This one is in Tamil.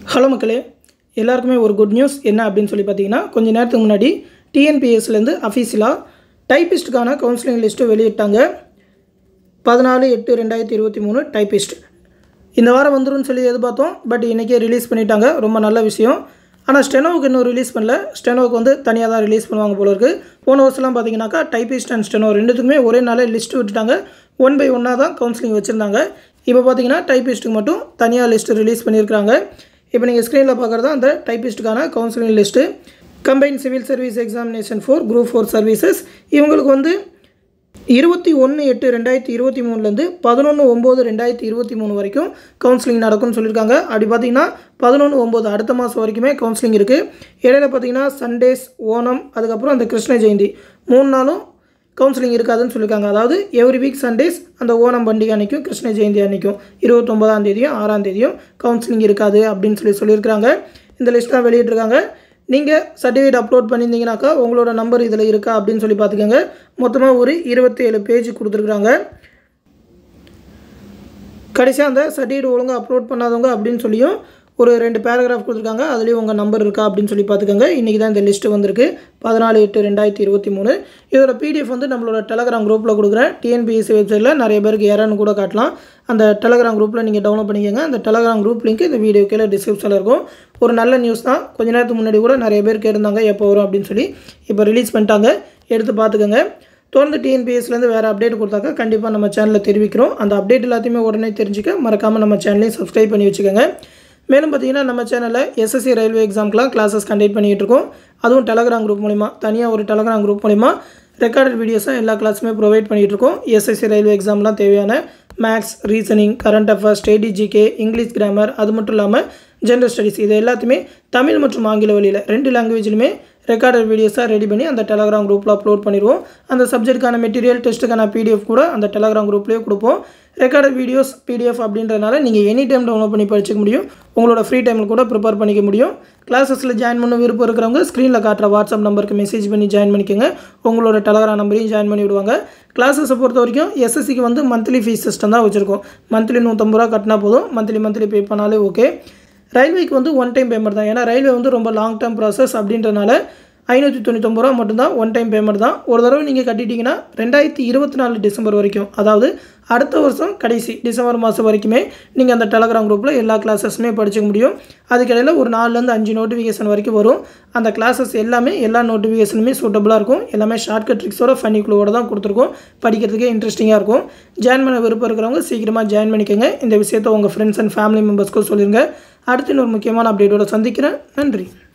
ஹலோ மக்களே எல்லாருக்குமே ஒரு குட் நியூஸ் என்ன அப்படின்னு சொல்லி பார்த்தீங்கன்னா கொஞ்ச நேரத்துக்கு முன்னாடி டிஎன்பிஎஸ்லேருந்து அஃபீஷியலாக டைப்பிஸ்ட்டுக்கான கவுன்சிலிங் லிஸ்ட்டு வெளியிட்டாங்க பதினாலு எட்டு ரெண்டாயிரத்தி இருபத்தி மூணு டைப்பிஸ்ட் இந்த வாரம் வந்துரும்னு சொல்லி எதிர்பார்த்தோம் பட் இன்றைக்கே ரிலீஸ் பண்ணிட்டாங்க ரொம்ப நல்ல விஷயம் ஆனால் ஸ்டெனோவுக்கு இன்னும் ரிலீஸ் பண்ணல ஸ்டெனோவுக்கு வந்து தனியாக தான் ரிலீஸ் பண்ணுவாங்க போல இருக்குது போன வருஷம்லாம் பார்த்தீங்கன்னாக்கா டைப்பிஸ்ட் அண்ட் ஸ்டெனோ ரெண்டுத்துக்குமே ஒரே நாளில் லிஸ்ட் விட்டுட்டாங்க ஒன் பை ஒன்னாக தான் கவுன்சிலிங் வச்சுருந்தாங்க இப்போ பார்த்தீங்கன்னா டைப்பிஸ்ட்டுக்கு மட்டும் தனியாக லிஸ்ட்டு ரிலீஸ் பண்ணியிருக்காங்க இப்போ நீங்கள் ஸ்க்ரீனில் பார்க்குறது அந்த டைப்பிஸ்ட்டுக்கான counselling list combine civil service examination four group four services இவங்களுக்கு வந்து இருபத்தி ஒன்று எட்டு ரெண்டாயிரத்தி இருபத்தி மூணுலேருந்து பதினொன்று ஒம்பது ரெண்டாயிரத்தி இருபத்தி மூணு வரைக்கும் கவுன்சிலிங் நடக்கும்னு சொல்லியிருக்காங்க அப்படி பார்த்தீங்கன்னா பதினொன்று ஒம்பது அடுத்த மாதம் வரைக்குமே கவுன்சிலிங் இருக்குது இடையில பார்த்தீங்கன்னா சண்டேஸ் ஓணம் அதுக்கப்புறம் அந்த கிருஷ்ண ஜெயந்தி மூணு நாளும் கவுன்சிலிங் இருக்காதுன்னு சொல்லியிருக்காங்க அதாவது எவ்ரி வீக் சண்டேஸ் அந்த ஓணம் பண்டிகை அன்னைக்கும் கிருஷ்ண ஜெயந்தி அன்னைக்கும் இருபத்தொம்பதாம் தேதியும் ஆறாம் தேதியும் கவுன்சிலிங் இருக்காது அப்படின்னு சொல்லி சொல்லியிருக்காங்க இந்த லிஸ்ட் தான் வெளியிட்டிருக்காங்க நீங்கள் சர்டிஃபிகேட் அப்லோட் பண்ணியிருந்தீங்கனாக்கா உங்களோட நம்பர் இதில் இருக்கா அப்படின்னு சொல்லி பார்த்துக்கோங்க மொத்தமாக ஒரு இருபத்தி ஏழு பேஜ் கொடுத்துருக்குறாங்க கடைசியாக அந்த சர்டிஃபிகேட் ஒழுங்காக அப்லோட் பண்ணாதவங்க அப்படின்னு சொல்லியும் ஒரு ரெண்டு பேராகிராஃப் கொடுத்துருக்காங்க அதுலேயும் உங்கள் நம்பர் இருக்கா அப்படின்னு சொல்லி பார்த்துக்கோங்க இன்றைக்கி தான் இந்த லிஸ்ட்டு வந்திருக்கு பதினாலு எட்டு ரெண்டாயிரத்தி இருபத்தி மூணு இதோட பிடிஎஃப் வந்து நம்மளோட டெலகிராம் குரூப்பில் கொடுக்குறேன் டிஎன்பிஎஸ்சி வெப்சைட்டில் நிறைய பேருக்கு ஏறன்னு கூட காட்டலாம் அந்த டெலகிராம் குரூப்பில் நீங்கள் டவுன்லோட் பண்ணிக்கோங்க அந்த டெலகிராம் குரூப் லிங்க் இந்த வீடியோ கீழே டிஸ்கிரிப்ஷனில் இருக்கும் ஒரு நல்ல நியூஸ் தான் கொஞ்ச நேரத்துக்கு முன்னாடி கூட நிறைய பேர் கேட்டிருந்தாங்க எப்போ வரும் அப்படின்னு சொல்லி இப்போ ரிலீஸ் பண்ணிட்டாங்க எடுத்து பார்த்துக்கோங்க தொடர்ந்து டிஎன்பிஎஸ்லேருந்து வேறு அப்டேட் கொடுத்தாக்கா கண்டிப்பாக நம்ம சேனலில் தெரிவிக்கிறோம் அந்த அப்டேட் எல்லாத்தையுமே உடனே தெரிஞ்சுக்க மறக்காமல் நம்ம சேனலையும் சப்ஸ்கிரைப் பண்ணி வச்சுக்கோங்க மேலும் பார்த்தீங்கன்னா நம்ம சேனலில் எஸ்எஸ்சி ரயில்வே எக்ஸாம்க்கெலாம் கிளாஸஸ் கண்டக்ட் பண்ணிகிட்டு இருக்கோம் அதுவும் டெலகிராம் குரூப் மூலிமா தனியாக ஒரு டெலகிராம் குரூப் மூலிமா ரெக்கார்டட் வீடியோஸாக எல்லா கிளாஸுமே ப்ரொவைட் பண்ணிகிட்டு இருக்கோம் எஸ்எஸ்சி ரயில்வே எக்ஸாம்லாம் தேவையான maths reasoning current affairs study GK English grammar அது மட்டும் இல்லாமல் ஜென்ரல் ஸ்டடீஸ் இது எல்லாத்தையுமே தமிழ் மற்றும் ஆங்கில வழியில் ரெண்டு லாங்குவேஜ்லையுமே ரெக்கார்டட் வீடியோஸாக ரெடி பண்ணி அந்த டெலகிராம் குரூப்பில் அப்லோட் பண்ணிடுவோம் அந்த சப்ஜெக்ட்டுக்கான மெட்டீரியல் டெஸ்ட்டுக்கான பிடிஎஃப் கூட அந்த டெலகிராம் குரூப்லேயே கொடுப்போம் ரெக்கார்டட் வீடியோஸ் பிடிஎஃப் அப்படின்றனால நீங்கள் எனி டைம் டவுன்லோட் பண்ணி படிச்சிக்க முடியும் உங்களோட ஃப்ரீ டைமில் கூட ப்ரிப்பேர் பண்ணிக்க முடியும் கிளாஸஸில் ஜாயின் பண்ண விருப்பம் இருக்கிறவங்க ஸ்க்ரீனில் காட்டுற வாட்ஸ்அப் நம்பருக்கு மெசேஜ் பண்ணி ஜாயின் பண்ணிக்கோங்க உங்களோட டெலகிராம் நம்பரையும் ஜாயின் பண்ணி விடுவாங்க கிளாஸஸை பொறுத்த வரைக்கும் எஸ்எஸ்சிக்கு வந்து மந்த்லி ஃபீஸ் சிஸ்டம் தான் வச்சுருக்கோம் மந்த்லி நூற்றம்பது ரூபா கட்டினா போதும் மந்த்லி மந்த்லி பே பண்ணாலே ஓகே ரயில்வேக்கு வந்து ஒன் டைம் பேமெண்ட் தான் ஏன்னா ரயில்வே வந்து ரொம்ப லாங் டேர்ம் ப்ராசஸ் அப்படின்றனால ஐநூற்றி தொண்ணூத்தொம்பது ரூபா மட்டும்தான் ஒன் டைம் பேமெண்ட் தான் ஒரு தடவை நீங்கள் கட்டிட்டீங்கன்னா ரெண்டாயிரத்தி இருபத்தி நாலு டிசம்பர் வரைக்கும் அதாவது அடுத்த வருஷம் கடைசி டிசம்பர் மாதம் வரைக்குமே நீங்கள் அந்த டெலகிராம் குரூப்பில் எல்லா கிளாஸஸுமே படிச்சுக்க முடியும் அதுக்கிடையில் ஒரு நாலுலேருந்து அஞ்சு நோட்டிஃபிகேஷன் வரைக்கும் வரும் அந்த கிளாஸஸ் எல்லாமே எல்லா நோட்டிஃபிகேஷனுமே சூட்டபுளாக இருக்கும் எல்லாமே ஷார்ட்கட் ட்ரிக்ஸோட ஃபனி குழுவோட தான் கொடுத்துருக்கோம் படிக்கிறதுக்கே இன்ட்ரெஸ்டிங்காக இருக்கும் ஜாயின் பண்ண விருப்பம் இருக்கிறவங்க சீக்கிரமாக ஜாயின் பண்ணிக்கோங்க இந்த விஷயத்தை உங்கள் ஃப்ரெண்ட்ஸ் அண்ட் ஃபேமிலி மெம்பர்ஸ்க்கும் சொல்லிடுங்க அடுத்து இன்னொரு முக்கியமான அப்டேட்டோட சந்திக்கிறேன் நன்றி